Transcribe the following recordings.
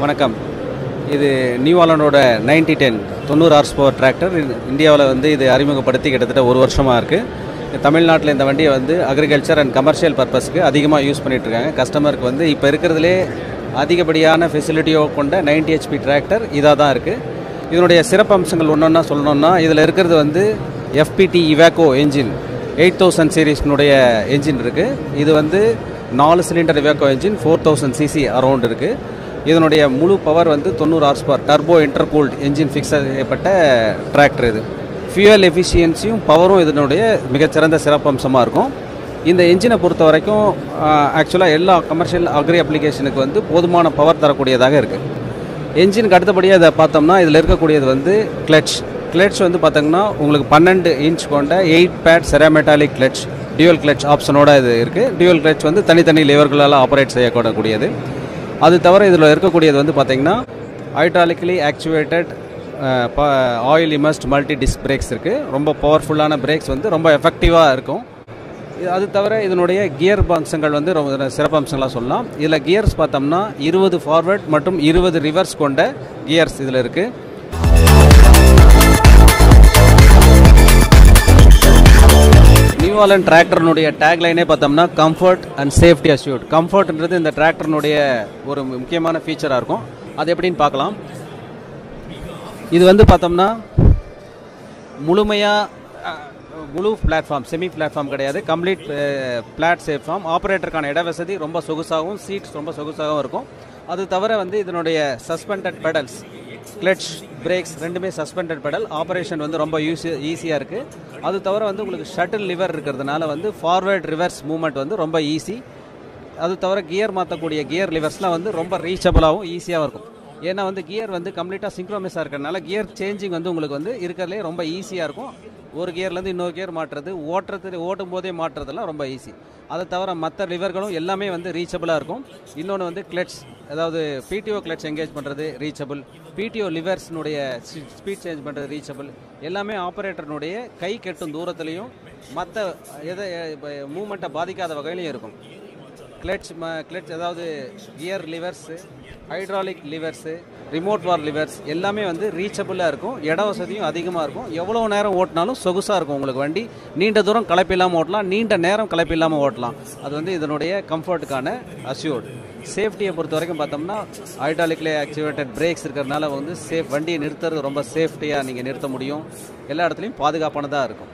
வணக்கம் இது நியூவாலனோட நைன்டி டென் தொண்ணூறு ஹார்ஸ் பவர் டிராக்டர் இந்தியாவில் வந்து இது அறிமுகப்படுத்தி கிட்டத்தட்ட ஒரு வருஷமாக இருக்குது தமிழ்நாட்டில் இந்த வண்டியை வந்து அக்ரிகல்ச்சர் அண்ட் கமர்ஷியல் பர்பஸ்க்கு அதிகமாக யூஸ் பண்ணிட்டு இருக்காங்க கஸ்டமருக்கு வந்து இப்போ இருக்கிறதுலே அதிகப்படியான ஃபெசிலிட்டியோ கொண்ட 90 ஹெச்பி டிராக்டர் இதாக தான் இருக்குது இதனுடைய சிறப்பம்சங்கள் ஒன்று ஒன்றா சொல்லணும்னா இதில் இருக்கிறது வந்து FPT Iveco engine eight thousand சீரீஸ்னுடைய என்ஜின் இருக்குது இது வந்து நாலு cylinder Iveco engine four thousand CC around இருக்குது இதனுடைய முழு பவர் வந்து தொண்ணூறு horse power turbo intercooled engine fix செய்யப்பட்ட டிராக்டர் இது ஃபியூயல் எஃபிஷியன்சியும் பவரும் இதனுடைய மிகச்சிறந்த சிறப்பம்சமாக இருக்கும் இந்த என்ஜினை பொறுத்த வரைக்கும் ஆக்சுவலாக எல்லா கமர்ஷியல் அக்ரி அப்ளிகேஷனுக்கு வந்து போதுமான பவர் தரக்கூடியதாக இருக்குது என்ஜினுக்கு அடுத்தபடியாக இதை பார்த்தோம்னா இதில் இருக்கக்கூடியது வந்து கிளட்ச் கிளட்ச் வந்து பார்த்தோங்கன்னா உங்களுக்கு பன்னெண்டு இன்ச் கொண்ட eight pad cerametallic clutch dual clutch ஆப்ஷனோட இது இருக்குது டியூவல் கிளட்ச் வந்து தனித்தனி லிவர்களால் ஆப்ரேட் செய்யக்கூடக்கூடியது அது தவிர இதில் இருக்கக்கூடியது வந்து பார்த்தீங்கன்னா hydraulically actuated oil immersed multi disc brakes இருக்குது ரொம்ப பவர்ஃபுல்லான பிரேக்ஸ் வந்து ரொம்ப எஃபெக்டிவாக இருக்கும் இது அது தவிர இதனுடைய கியர் அம்சங்கள் வந்து ரொம்ப சிறப்பம்சங்களாக சொல்லலாம் இதில் கியர்ஸ் பார்த்தோம்னா இருபது ஃபார்வர்ட் மற்றும் இருபது ரிவர்ஸ் கொண்ட கியர்ஸ் இதில் இருக்குது நியூவாலன் டிராக்டர்னுடைய டேக்லைனே பார்த்தோம்னா கம்ஃபர்ட் அண்ட் சேஃப்டி அஷ்யூர்ட் கம்ஃபர்ட்ன்றது இந்த டிராக்டர்னுடைய ஒரு முக்கியமான ஃபீச்சராக இருக்கும் அது எப்படின்னு பார்க்கலாம் இது வந்து பார்த்தோம்னா முழுமையாக முழு பிளாட்ஃபார்ம் செமி பிளாட்ஃபார்ம் கிடையாது கம்ப்ளீட் பிளாட் சேஃப் ஃபார்ம் ஆப்ரேட்டருக்கான இட வசதி ரொம்ப சொகுசாகவும் சீட்ஸ் ரொம்ப சொகுசாகவும் இருக்கும் அது தவிர வந்து இதனுடைய சஸ்பெண்டட் பெடல்ஸ் கிளட்ச் பிரேக்ஸ் ரெண்டுமே சஸ்பெண்டட் பெடல் ஆப்ரேஷன் வந்து ரொம்ப யூஸி ஈஸியாக இருக்குது அது தவிர வந்து உங்களுக்கு ஷட்டில் லிவர் இருக்கிறதுனால வந்து ஃபார்வேர்ட் ரிவர்ஸ் மூவ்மெண்ட் வந்து ரொம்ப ஈஸி அது தவிர கியர் மாற்றக்கூடிய கியர் லிவர்ஸ்லாம் வந்து ரொம்ப ரீச்சபிளாகவும் ஈஸியாகவும் இருக்கும் ஏன்னா வந்து கியர் வந்து கம்ப்ளீட்டாக சிங்க்ரோமிஸாக இருக்கிறதுனால கியர் சேஞ்சிங் வந்து உங்களுக்கு வந்து இருக்கிறதுலே ரொம்ப ஈஸியாக இருக்கும் ஒரு கியர்லேருந்து இன்னொரு கியர் மாட்டுறது ஓட்டுறது ஓட்டும் போதே மாட்டுறதெல்லாம் ரொம்ப ஈஸி அதை தவிர மற்ற லிவர்களும் எல்லாமே வந்து ரீச்சபிளாக இருக்கும் இன்னொன்று வந்து கிளட்ச் அதாவது பிடிஓ கிளட்ச் எங்கேஜ் பண்ணுறது ரீச்சபிள் பிடிஓ லிவர்ஸ்னுடைய ஸ்பீட் சேஞ்ச் பண்ணுறது ரீச்சபிள் எல்லாமே ஆப்ரேட்டர்னுடைய கை கெட்டும் தூரத்துலையும் மற்ற எதை மூமெண்ட்டை பாதிக்காத வகையிலையும் இருக்கும் கிளட்ச் ம கிளட்ச் அதாவது gear levers hydraulic levers remote வார் லிவர்ஸ் எல்லாமே வந்து ரீச்சபிளாக இருக்கும் இட வசதியும் அதிகமாக இருக்கும் எவ்வளோ நேரம் ஓட்டினாலும் சொகுசாக இருக்கும் உங்களுக்கு வண்டி நீண்ட தூரம் கலப்பில்லாமல் ஓட்டலாம் நீண்ட நேரம் கலப்பில்லாமல் ஓட்டலாம் அது வந்து இதனுடைய கம்ஃபர்ட்டுக்கான அஷ்யூர்டு சேஃப்டியை பொறுத்த வரைக்கும் பார்த்தோம்னா ஹைட்ராலிக்லே ஆக்டிவேட்டட் பிரேக்ஸ் இருக்கிறதுனால வந்து சேஃப் வண்டியை நிறுத்துறது ரொம்ப சேஃப்டியாக நீங்கள் நிறுத்த முடியும் எல்லா இடத்துலையும் பாதுகாப்பானதாக இருக்கும்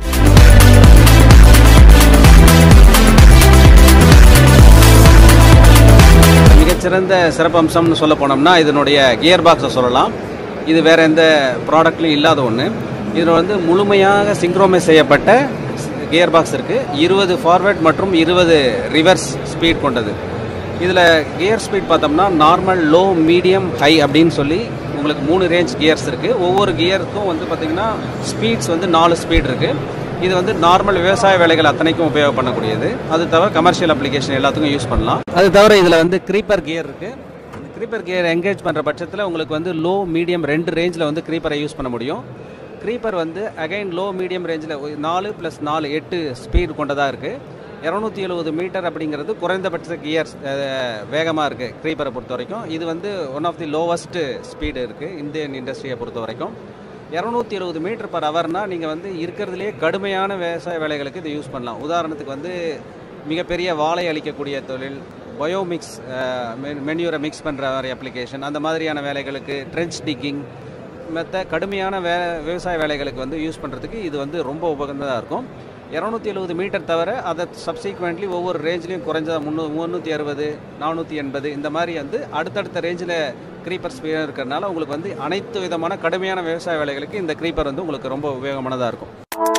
மிகச்சிறந்த சிறப்பம்சம்னு சொல்ல போனோம்னா இதனுடைய கியர் பாக்ஸை சொல்லலாம் இது வேற எந்த ப்ராடக்ட்லையும் இல்லாத ஒன்று இதில் வந்து முழுமையாக சிங்க்ரோமைஸ் செய்யப்பட்ட கியர் பாக்ஸ் இருக்குது இருபது ஃபார்வர்ட் மற்றும் இருபது ரிவர்ஸ் ஸ்பீட் கொண்டது இதில் கியர் ஸ்பீட் பார்த்தோம்னா நார்மல் லோ மீடியம் ஹை அப்படின்னு சொல்லி உங்களுக்கு மூணு ரேஞ்ச் கியர்ஸ் இருக்குது ஒவ்வொரு கியருக்கும் வந்து பார்த்திங்கன்னா ஸ்பீட்ஸ் வந்து நாலு ஸ்பீட் இருக்குது இது வந்து நார்மல் விவசாய வேலைகள் அத்தனைக்கும் உபயோகம் பண்ணக்கூடியது அது தவிர கமர்ஷியல் அப்ளிகேஷன் எல்லாத்துக்கும் யூஸ் பண்ணலாம் அது தவிர இதில் வந்து க்ரீப்பர் கியர் இருக்குது க்ரீப்பர் கியர் என்கேஜ் பண்ணுற பட்சத்தில் உங்களுக்கு வந்து லோ மீடியம் ரெண்டு ரேஞ்சில் வந்து க்ரீப்பரை யூஸ் பண்ண முடியும் க்ரீப்பர் வந்து அகைன் லோ மீடியம் ரேஞ்சில் நாலு ப்ளஸ் நாலு எட்டு ஸ்பீடு கொண்டதாக இருக்குது இரநூத்தி எழுபது மீட்டர் அப்படிங்கிறது குறைந்தபட்ச கியர்ஸ் வேகமாக இருக்குது க்ரீப்பரை பொறுத்த வரைக்கும் இது வந்து one of the lowest speed இருக்குது இந்தியன் இண்டஸ்ட்ரியை பொறுத்த வரைக்கும் இரநூத்தி எழுபது மீட்டர் பர் ஹவர்னால் நீங்கள் வந்து இருக்கிறதுலே கடுமையான விவசாய வேலைகளுக்கு இதை யூஸ் பண்ணலாம் உதாரணத்துக்கு வந்து மிகப்பெரிய வாழை அளிக்கக்கூடிய தொழில் பயோமிக்ஸ் மென்யூரை மிக்ஸ் பண்ணுற மாதிரி அப்ளிகேஷன் அந்த மாதிரியான வேலைகளுக்கு ட்ரென்ச் டிக்கிங் மற்ற கடுமையான வே விவசாய வேலைகளுக்கு வந்து யூஸ் பண்ணுறதுக்கு இது வந்து ரொம்ப உபகந்ததாக இருக்கும் இரநூத்தி எழுபது மீட்டர் தவிர அதை சப்சீக்வெண்ட்லி ஒவ்வொரு ரேஞ்ச்லேயும் குறைஞ்ச முந்நூ முந்நூற்றி அறுபது நானூற்றி எண்பது இந்த மாதிரி வந்து அடுத்தடுத்த ரேஞ்சில் க்ரீப்பர் ஸ்பீடாக இருக்கிறதுனால உங்களுக்கு வந்து அனைத்து விதமான கடுமையான விவசாய வேலைகளுக்கு இந்த க்ரீப்பர் வந்து உங்களுக்கு ரொம்ப உபயோகமானதாக இருக்கும்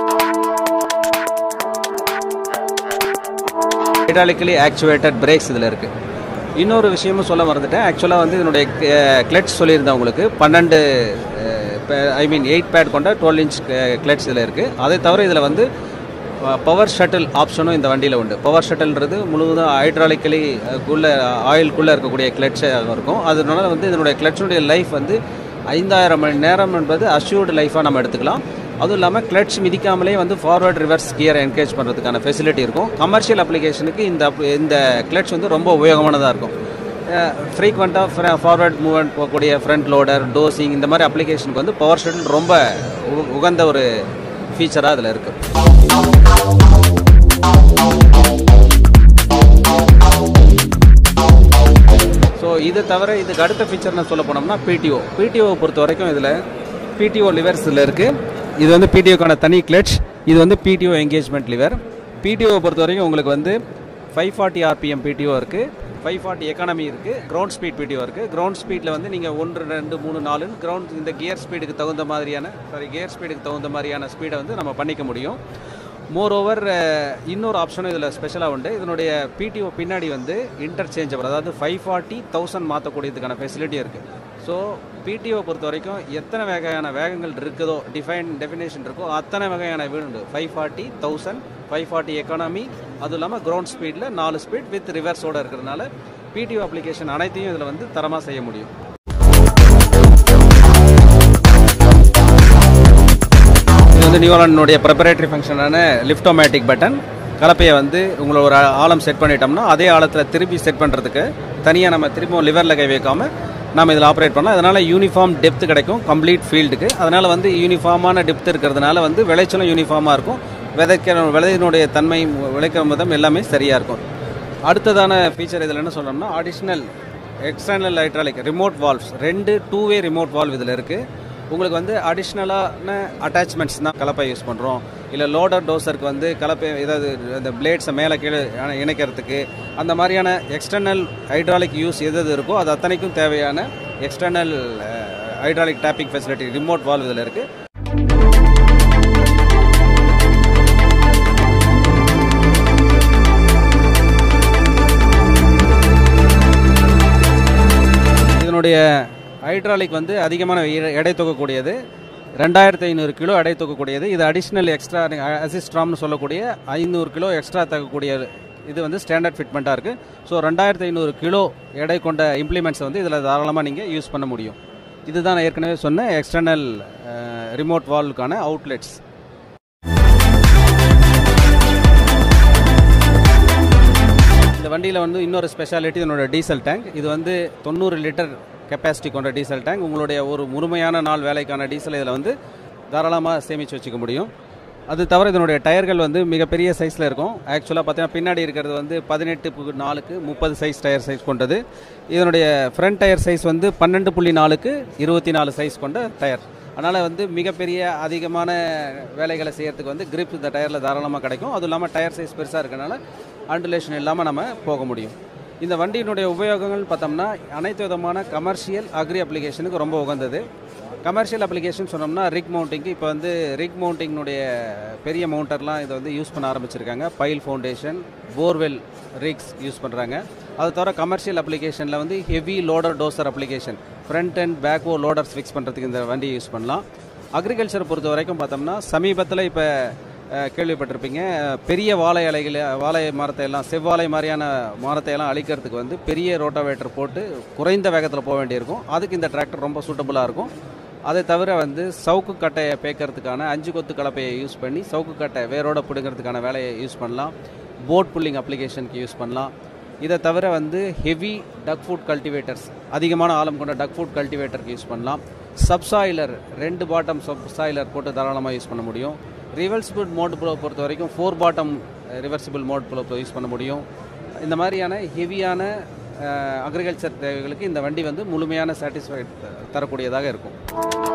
ஹைட்ராலிக்கலி ஆக்சுவேட்டட் பிரேக்ஸ் இதில் இருக்குது இன்னொரு விஷயமும் சொல்ல மறந்துட்டேன் ஆக்சுவலாக வந்து இதனுடைய கிளட்ச் சொல்லியிருந்தேன் உங்களுக்கு பன்னெண்டு ஐ மீன் எயிட் பேட் கொண்ட டுவெல் இன்ச் கிளட்ச் இதில் இருக்குது அதை தவிர இதில் வந்து பவர் ஷட்டில் ஆப்ஷனும் இந்த வண்டியில் உண்டு பவர் ஷட்டில்ன்றது முழுவதும் ஹைட்ராலிக்கலி குள்ளே ஆயில்குள்ளே இருக்கக்கூடிய கிளட்சாக இருக்கும் அதனால வந்து இதனுடைய கிளட்சினுடைய லைஃப் வந்து ஐந்தாயிரம் மணி நேரம் என்பது அஷ்யூர்டு லைஃபாக நம்ம எடுத்துக்கலாம் அதுவும் இல்லாமல் கிளட்ச் மிதிக்காமலே வந்து ஃபார்வர்ட் ரிவர்ஸ் கியரை என்கரேஜ் பண்ணுறதுக்கான ஃபெசிலிட்டி இருக்கும் கமர்ஷியல் அப்ளிகேஷனுக்கு இந்த app- இந்த கிளட்ச் வந்து ரொம்ப உபயோகமானதாக இருக்கும் ஃப்ரீக்வெண்ட்டாக ஃபார்வர்ட் மூவ்மெண்ட் போகக்கூடிய ஃப்ரண்ட் லோடர் டோசிங் இந்த மாதிரி அப்ளிகேஷனுக்கு வந்து பவர் ஷட்டில் ரொம்ப உ- உகந்த ஒரு ஃபீச்சராக அதில் இருக்குது ஸோ இது தவிர இதுக்கு அடுத்த ஃபீச்சர்னு சொல்ல போனோம்னா பிடிஓ பிடிஓவை பொறுத்த வரைக்கும் இதில் பிடிஓ லிவர்ஸ் இதில் இருக்குது இது வந்து பிடிஓக்கான தனி கிளட்ச் இது வந்து பிடிஓ என்கேஜ்மெண்ட் லிவர் பிடிஓவை பொறுத்த வரைக்கும் உங்களுக்கு வந்து ஃபைவ் ஃபார்ட்டி ஆர்பிஎம் பிடிஓ இருக்குது ஃபைவ் ஃபார்ட்டி எக்கானமி இருக்குது கிரவுண்ட் ஸ்பீட் பிடிஓ இருக்குது கிரவுண்ட் ஸ்பீடில் வந்து நீங்கள் ஒன்று ரெண்டு மூணு நாலுன்னு கிரவுண்ட் இந்த கியர் ஸ்பீடுக்கு தகுந்த மாதிரியான சாரி கியர் ஸ்பீடுக்கு தகுந்த மாதிரியான ஸ்பீடை வந்து நம்ம பண்ணிக்க முடியும் மோர் ஓவர் இன்னொரு ஆப்ஷனும் இதில் ஸ்பெஷலாக உண்டு இதனுடைய பிடிஓ பின்னாடி வந்து இன்டர்சேஞ்சபிள் அதாவது ஃபைவ் ஃபார்ட்டி தௌசண்ட் மாற்றக்கூடியதுக்கான ஃபெசிலிட்டி இருக்குது ஸோ பிடிஓ பொறுத்த வரைக்கும் எத்தனை வகையான வேகங்கள் இருக்குதோ டிஃபைன் டெஃபினேஷன் இருக்கோ அத்தனை வகையான வீடு உண்டு five forty thousand five forty economy அதுவும் இல்லாமல் கிரவுண்ட் ஸ்பீடில் நாலு ஸ்பீட் வித் ரிவர்ஸோடு இருக்கிறதுனால பிடிஓ அப்ளிகேஷன் அனைத்தையும் இதில் வந்து தரமாக செய்ய முடியும் இது வந்து நியூலாண்டினுடைய ப்ரிப்பரேட்டரி ஃபங்க்ஷனான லிஃப்டோமேட்டிக் பட்டன் கலப்பையை வந்து உங்களை ஒரு ஆழம் செட் பண்ணிட்டோம்னா அதே ஆழத்தில் திருப்பி செட் பண்ணுறதுக்கு தனியாக நம்ம திரும்பவும் லிவரில் கை வைக்காம நம்ம இதில் ஆப்ரேட் பண்ணலாம் அதனால் யூனிஃபார்ம் டெப்த் கிடைக்கும் கம்ப்ளீட் ஃபீல்டுக்கு அதனால் வந்து யூனிஃபார்மான டெப்த் இருக்கிறதுனால வந்து விளைச்சலும் யூனிஃபார்மாக இருக்கும் விதைக்கிற விளையினுடைய தன்மை விளைக்கிற விதம் எல்லாமே சரியாக இருக்கும் அடுத்ததான ஃபீச்சர் இதில் என்ன சொல்லணும்னா additional external hydraulic remote valves ரெண்டு டூ வே ரிமோட் வால்வ் இதில் இருக்குது உங்களுக்கு வந்து அடிஷ்னலான அட்டாச்மெண்ட்ஸ் தான் கலப்பை யூஸ் பண்ணுறோம் இல்லை லோடர் டோசருக்கு வந்து கலப்பை ஏதாவது இந்த பிளேட்ஸை மேலே கீழே இணை- இணைக்கிறதுக்கு அந்த மாதிரியான எக்ஸ்டர்னல் ஹைட்ராலிக் யூஸ் எது எது இருக்கோ அது அத்தனைக்கும் தேவையான external hydraulic tapping facility remote valve இதில் இருக்குது இதனுடைய ஹைட்ராலிக் வந்து அதிகமான எ- எடை தூக்கக்கூடியது ரெண்டாயிரத்தி ஐநூறு கிலோ எடை தூக்கக்கூடியது இது அடிஷ்னல் எக்ஸ்ட்ரா அசிஸ்ட்ராம்னு சொல்லக்கூடிய ஐநூறு கிலோ எக்ஸ்ட்ரா தக்கக்கூடிய இது வந்து ஸ்டாண்டர்ட் ஃபிட்மெண்ட்டாக இருக்குது ஸோ ரெண்டாயிரத்தி ஐநூறு கிலோ எடை கொண்ட இம்ப்ளிமெண்ட்ஸ் வந்து இதில் தாராளமாக நீங்கள் யூஸ் பண்ண முடியும் இதுதான் நான் ஏற்கனவே சொன்ன எக்ஸ்டர்னல் ரிமோட் வால்வுக்கான அவுட்லெட்ஸ் இந்த வண்டியில் வந்து இன்னொரு ஸ்பெஷாலிட்டி இதனோட டீசல் டேங்க் இது வந்து தொண்ணூறு லிட்டர் கெப்பாசிட்டி கொண்ட டீசல் டேங்க் உங்களுடைய ஒரு முழுமையான நாள் வேலைக்கான டீசல் இதில் வந்து தாராளமாக சேமித்து வச்சுக்க முடியும் அது தவிர இதனுடைய டயர்கள் வந்து மிகப்பெரிய சைஸில் இருக்கும் ஆக்சுவலாக பார்த்தீங்கன்னா பின்னாடி இருக்கிறது வந்து பதினெட்டு பு- நாலுக்கு முப்பது சைஸ் டயர் சைஸ் கொண்டது இதனுடைய ஃப்ரண்ட் டயர் சைஸ் வந்து பன்னெண்டு புள்ளி நாலுக்கு இருபத்தி நாலு சைஸ் கொண்ட டயர் அதனால் வந்து மிகப்பெரிய அதிகமான வேலைகளை செய்யறதுக்கு வந்து grip இந்த டயரில் தாராளமாக கிடைக்கும் அதுவும் இல்லாமல் டயர் சைஸ் பெருசாக இருக்கனால அண்டுலேஷன் இல்லாமல் நம்ம போக முடியும் இந்த வண்டியினுடைய உபயோகங்கள் பார்த்தோம்னா அனைத்து விதமான கமர்ஷியல் அக்ரி அப்ளிகேஷனுக்கு ரொம்ப உகந்தது கமர்ஷியல் அப்ளிகேஷன் சொன்னோம்னா ரிக் மவுண்டிங்க்கு இப்போ வந்து ரிக் மவுண்டிங்னுடைய பெரிய மவுண்டர்லாம் இதை வந்து யூஸ் பண்ண ஆரம்பிச்சிருக்காங்க pile foundation borewell rigs use பண்ணுறாங்க அது தவிர கமர்ஷியல் அப்ளிகேஷனில் வந்து heavy loader dozer application front and backhoe loaders fix பண்ணுறதுக்கு இந்த வண்டியை யூஸ் பண்ணலாம் அக்ரிகல்ச்சரை பொறுத்த வரைக்கும் பார்த்தோம்னா சமீபத்தில் இப்போ அஹ், கேள்விப்பட்டிருப்பீங்க அஹ், பெரிய வாழை இலைகளை வாழை மரத்தை எல்லாம் செவ்வாழை மாதிரியான மரத்தை எல்லாம் அழிக்கிறதுக்கு வந்து பெரிய ரோட்டோவேட்டர் போட்டு குறைந்த வேகத்தில் போக வேண்டியிருக்கும் அதுக்கு இந்த டிராக்டர் ரொம்ப சூட்டபுளாக இருக்கும் அதை தவிர வந்து சவுக்கு கட்டையை பேக்கிறதுக்கான அஞ்சு கொத்து கலப்பையை யூஸ் பண்ணி சவுக்கு கட்டை வேரோட பிடுங்கிறதுக்கான வேலையை யூஸ் பண்ணலாம் போட் புல்லிங் அப்ளிகேஷனுக்கு யூஸ் பண்ணலாம் இதை தவிர வந்து ஹெவி டக் ஃபுட் கல்டிவேட்டர்ஸ் அதிகமான ஆழம் கொண்ட டக் ஃபுட் கல்டிவேட்டருக்கு யூஸ் பண்ணலாம் சப்சாயிலர் ரெண்டு பாட்டம் சப்சாயிலர் போட்டு தாராளமாக யூஸ் பண்ண முடியும் ரிவர்சிபிள் மோட் ப்ளோ பொறுத்த வரைக்கும் four bottom reversible mould plough use பண்ண முடியும் இந்த மாதிரியான ஹெவியான அக்ரிகல்ச்சர் தேவைகளுக்கு இந்த வண்டி வந்து முழுமையான சாட்டிஸ்ஃபைட் தரக்கூடியதாக இருக்கும்